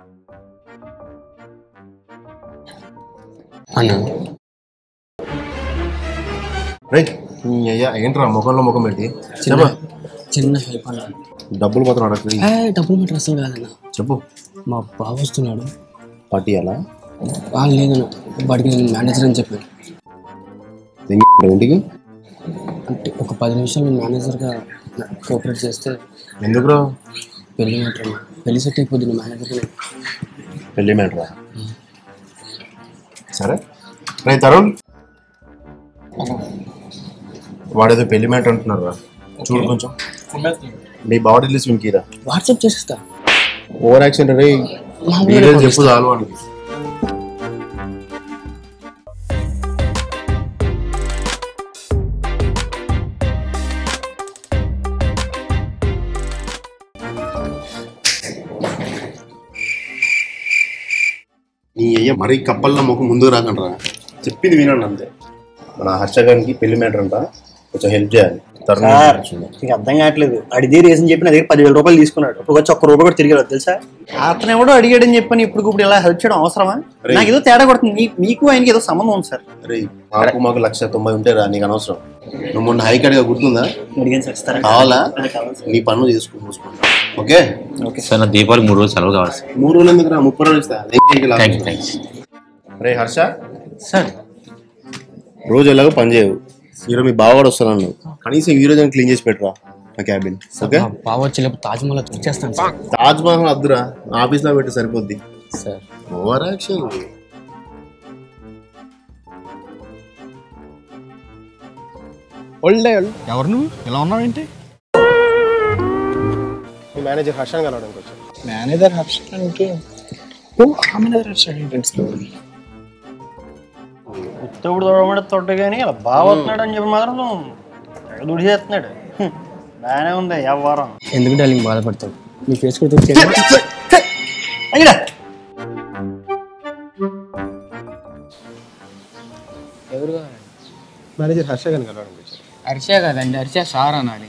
అన్న రే నీ అయ్యా ఏంట్రా ముఖంలో ముఖం పెట్టి చిన్న చెప్పు చిన్న హెల్ప్ అన్న డబ్బులు మాత్రం అడగదు ఏ, డబ్బులు మాట అసలు కాదన్న చెప్పు మా బావ వస్తున్నాడు పట్టియాలా వాళ్ళు లేదన్న వాడికి నేను మేనేజర్ అని చెప్పాను దెంగి ఇంటికి అంటే ఒక పది నిమిషాలు మేనేజర్గా కోఆపరేట్ చేస్తే ఎందుకురా పెళ్లి మాట అన్న. పెళ్లి సెట్ అయిపోద్ది నువ్వు మేనేజర్గా పెళ్ళి మ్యాటరా సరే రే తరుణ్ వాడేదో పెళ్లి మ్యాటర్ అంటున్నారు రా చూడు కొంచెం నీ బాడీ లిస్ట్ ఇంకీరా వాట్సాప్ చేసేస్తా ఓవర్ యాక్షన్ రే డీటెయిల్స్ చెప్పు చాలు వాడికి నీ అయ్య మరీ కప్పల్లో ముఖం ముందుకు రాకండి రా చెప్పింది వినండి అంతే మన హర్ష గారికి పెళ్లి మ్యాటర్ అంట కొంచెం హెల్ప్ చేయాలి తరుణ్ సార్ వచ్చింది. నీకు అర్థం కావట్లేదు అడిదే రీజన్ చెప్పి నా దగ్గర పదివేల రూపాయలు తీసుకున్నాడు ఇప్పుడు వచ్చి ఒక్క రూపాయి కూడా తిరిగి రాదు తెలుసా అతను ఎవడో అడిగాడని చెప్పని ఇప్పుడు ఇప్పుడు ఇలా హెల్ప్ చేయడం అవసరమా అరే. నాకు ఏదో తేడా కొడుతుంది మీ- మీకు ఆయనకి ఏదో సంబంధం ఉంది సార్ రే మాకు మాకు లక్ష తొంభై ఉంటే రా నీకు అనవసరం నువ్వు మొన్న హైకడ్గా గుర్తుందా అడిగాను సార్ ఇస్తారా కావాలా ఆ, కావాలి సార్. నీ పన్ను చేసుకో మూసుకోండి ఓకే సార్ నా దీపావళి మూడు రోజులు సెలవు కావాలి సార్ మూడు రోజులు ఎందుకు రా ముప్పై రోజులు ఇస్తా దేనికి లాభం? థ్యాంక్ యూ థ్యాంక్ యూ రే హర్ష సార్ రోజు ఎలాగో పని చేయవు ఈరోజు మీ బావగాడు వస్తున్నాను కనీసం ఈ రోజు క్లీన్ చేసి పెట్టరా నా క్యాబిన్ ఓకే మా బావ వచ్చేలోపు తాజ్మహల్ వచ్చేస్తాను సార్ తాజ్ మహల్ వద్దురా ఆఫీస్ లో పెట్టి సరిపోద్ది సార్ ఓవర్ యాక్షన్ ఎవరు నువ్వు ఇలా ఉన్నావేంటి మీ మేనేజర్ హర్షాన్ని కలవడానికి వచ్చాను మేనేజర్ హర్షానికి ఓ ఆ మేనేజర్ హర్షానికి ఉత్తప్పుడు తోడమంటే తొట్ట కానీ అలా బాగా వస్తున్నాడు అని చెప్పి మాత్రం తెగ దుడి చేస్తున్నాడు హ్మ్. బాగానే ఉంది వ్యవహారం ఎందుకు డార్లింగ్ బాధపడతావు నీ ఫేస్ కూడా చూసి అయ్యా మేనేజర్ హర్ష గారిని కలవడానికి వచ్చాను హర్ష కదండి హర్ష సార్ అనాలి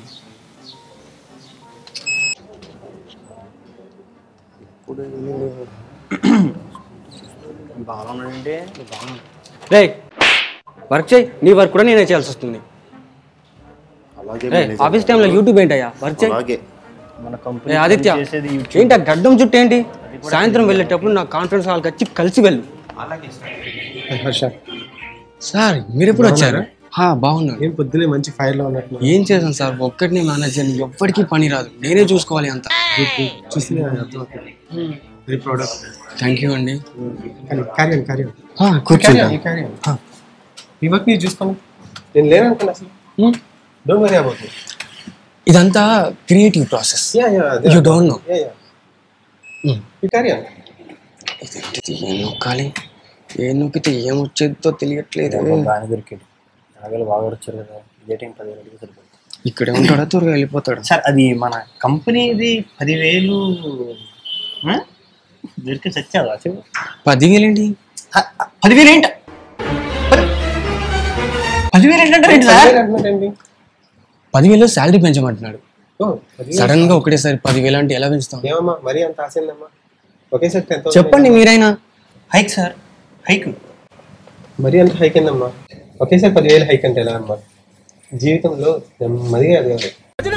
బాగా ఉన్నాడంటే రే వర్క్ చేయి నీ వర్క్ కూడా నేనే చేయాల్సి వస్తుంది అలాగే రే manager. ఆఫీస్ టైంలో యూట్యూబ్ ఏంటయ్యా వర్క్ చేయి అలాగే మన రే కంపెనీ ఆదిత్య చేసేది యూట్యూబ్. ఏంటి ఆ గడ్డం చుట్టూ ఏంటి సాయంత్రం వెళ్ళేటప్పుడు నా కాన్ఫరెన్స్ హాల్కి వచ్చి కలిసి వెళ్ళు హర్ష సార్ మీరు ఎప్పుడు వచ్చారు హా, బాగున్నాను ఏం పొద్దునే మంచి ఫైర్ లో ఉన్నట్టు ఏం చేశాను సార్ ఒక్కటినే మేనేజ్ చేయండి ఎవ్వడికి పని రాదు నేనే చూసుకోవాలి అంత చూసి very proud of thank you అండి క్యారియన్ క్యారియన్ హా, కూర్చుంటా ఈ వర్క్ మీరు చూసుకోండి నేను లేను అనుకున్నా అసలు హ్మ్. డోంట్ వరీ అబౌట్ ఇట్ ఇదంతా creative process yeah yeah you don't know yeah yeah you carry on ఇదేంటిది ఏం నొక్కాలి ఏం నొక్కితే ఏం వచ్చేదో తెలియట్లేదు బాగానే దొరికాడు నాగలు బాగా వచ్చారు కదా ఇదే టైం పదివేలు అడిగి సరిపోతుంది ఇక్కడే ఉంటాడా త్వరగా వెళ్ళిపోతాడు సార్ అది మన కంపెనీది పదివేలు ఆ? దొరికి చచ్చావా చెప్పు పదివేలేంటి ఆ, ఆ, పదివేలు ఏంట పది- పదివేలు ఏంటంటారు ఏంటి సార్ పదివేలు శాలరీ పెంచమంటున్నాడు సడన్ గా ఒకటేసారి పదివేలు అంటే ఎలా పెంచుతాం ఏమమ్మా మరీ అంత ఆశ ఒకేసారి టెన్ చెప్పండి మీరైనా హైక్ సార్ హైక్ మరీ అంత హైక్ అయిందమ్మా ఒకేసారి పదివేలు హైక్ అంటే ఎలా అమ్మా జీవితంలో నెమ్మదిగా ఎదగాలి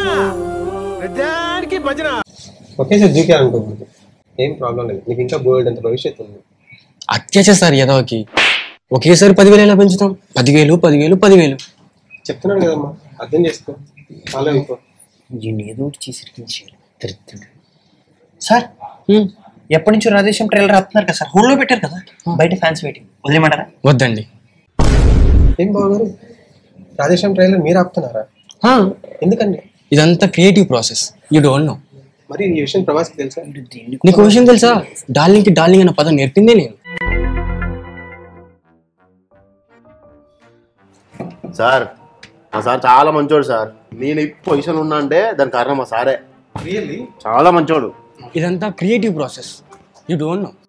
ఒకేసారి దూకాలనుకోకూడదు ఏం ప్రాబ్లం లేదు నీకు ఇంకా బోల్డ్ అంత భవిష్యత్తు ఉంది అత్యాచేస్తారు ఎదవకి ఒకేసారి పదివేలు ఎలా పెంచుతాం పదివేలు పదివేలు పదివేలు చెప్తున్నాను కదమ్మా అర్థం చేసుకో ఫాలో అయిపో ఈయన ఏదో ఒకటి చేసి ఇరికించేయాలి. దరిద్రుడు. సార్ హ్మ్. ఎప్పటి నుంచో రాధేశం ట్రైలర్ రాస్తున్నారు కదా సార్ హోల్డ్లో పెట్టారు కదా బయట ఫ్యాన్స్ వెయిటింగ్ వదిలేమంటారా వద్దండి ఏం బాగారు రాధేశ్యామ్ ట్రైలర్ మీరు ఆపుతున్నారా హా, ఎందుకండి ఇదంతా creative process you don't know మరి ఈ విషయం ప్రభాస్కి తెలుసా నీకు విషయం తెలుసా డార్లింగ్ కి డార్లింగ్ అన్న పదం నేర్పిందే నేను సార్ మా సార్ చాలా మంచోడు సార్ నేను ఈ పొజిషన్ ఉన్నా అంటే దాని కారణం మా సారే రియల్లీ చాలా మంచోడు ఇదంతా creative process you don't know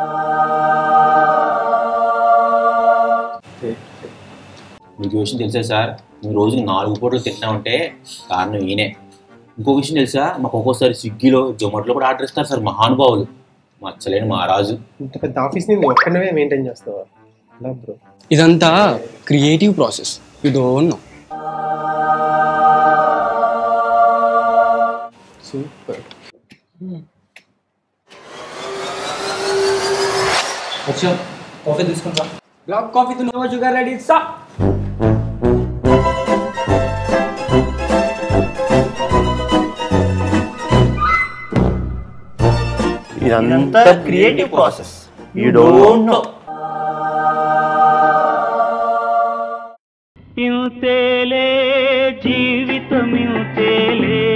మీకు ఈ విషయం తెలుసా సార్ మేము రోజుకి నాలుగు పూటలు తింటామంటే కారణం ఈయనే ఇంకో విషయం తెలుసా మాకు ఒక్కోసారి స్విగ్గీలో జొమాటోలో కూడా ఆర్డర్ ఇస్తారు సార్ మహానుభావులు మచ్చలేని మహారాజు ఇంత పెద్ద ఆఫీస్ ని ఒక్కడవే మెయింటైన్ చేస్తావా ఎలా బ్రో ఇదంతా creative process you don't know super black coffee తో షుగర్ రెడీ సా ఇదంతా creative process you don't know ఇంతేలే జీవితం ఇంతేలే